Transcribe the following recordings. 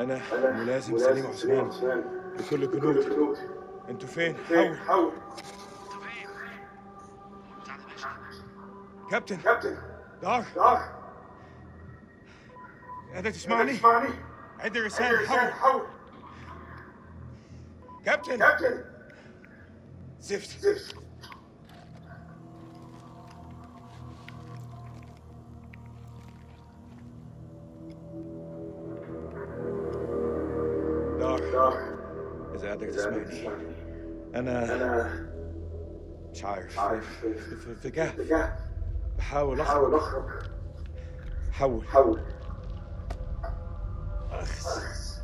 أنا ملازم سليم عثمان بكل الجنود انتوا فين؟ حول حول كابتن كابتن دار دار قادر تسمعني؟ اسمعني عد الرسالة حول حول كابتن كابتن زفت زفت دار دار إذا قادر إذا تسمعني تسمعني أنا أنا مش عارف عارف. في- في- في كهف رجعت بحاول أخرج حاول أخرج حول حول أخس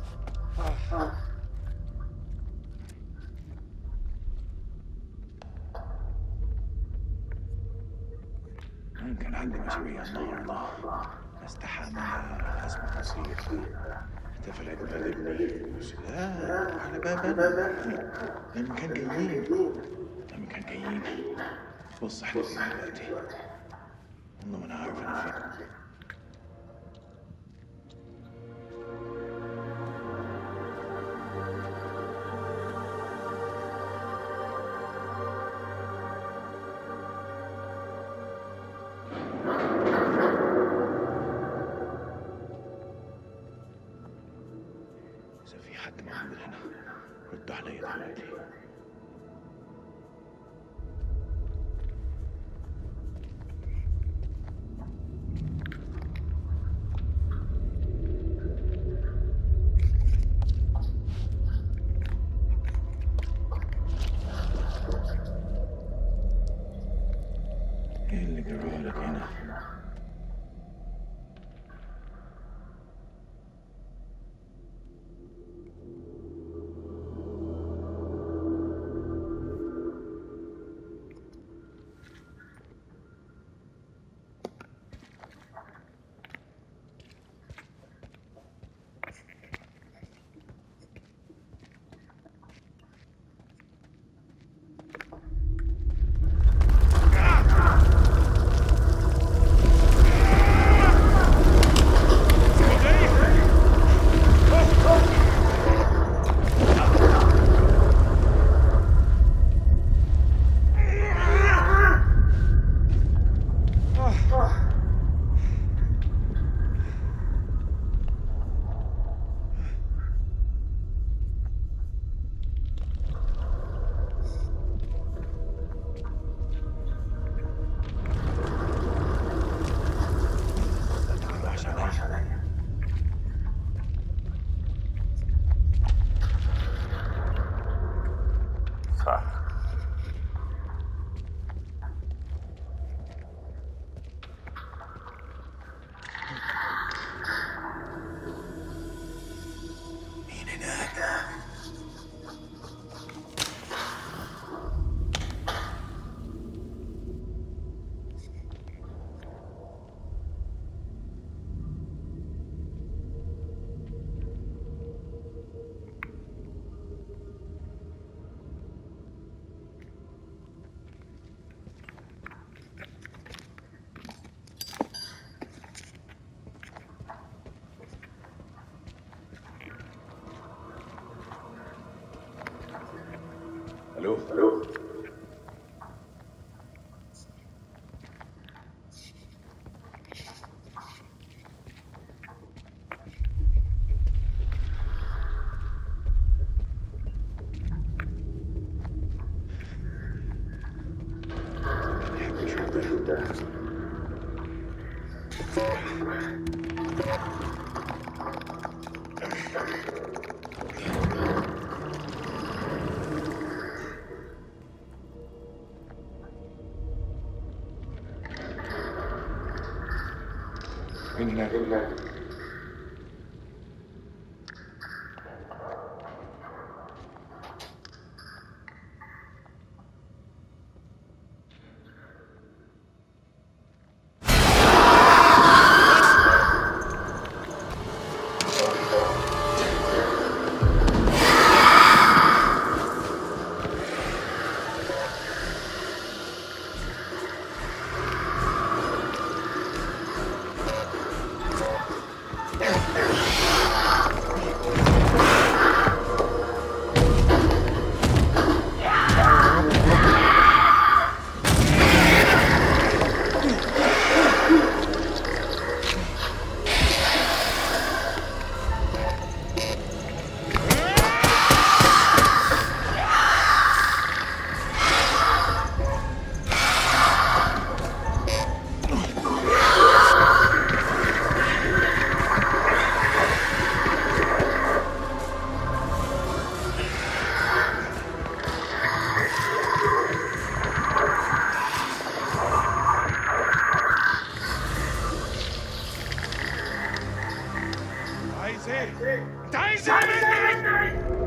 ممكن عندي مشاريع النهاردة استحمى أسمع موسيقى احتفل عيد ميلاد ابني بس لا احنا بابا لما كان جايين لما كان جايين بص احنا فين دلوقتي والله ما انا عارف انا فين إذا في حد موجود هنا رد عليا دلوقتي ايه اللي جرالك هنا؟ ما تروحش عليا صح مين هناك؟ الو الو بحب اشوف ده مين هناك؟ هناك سامعني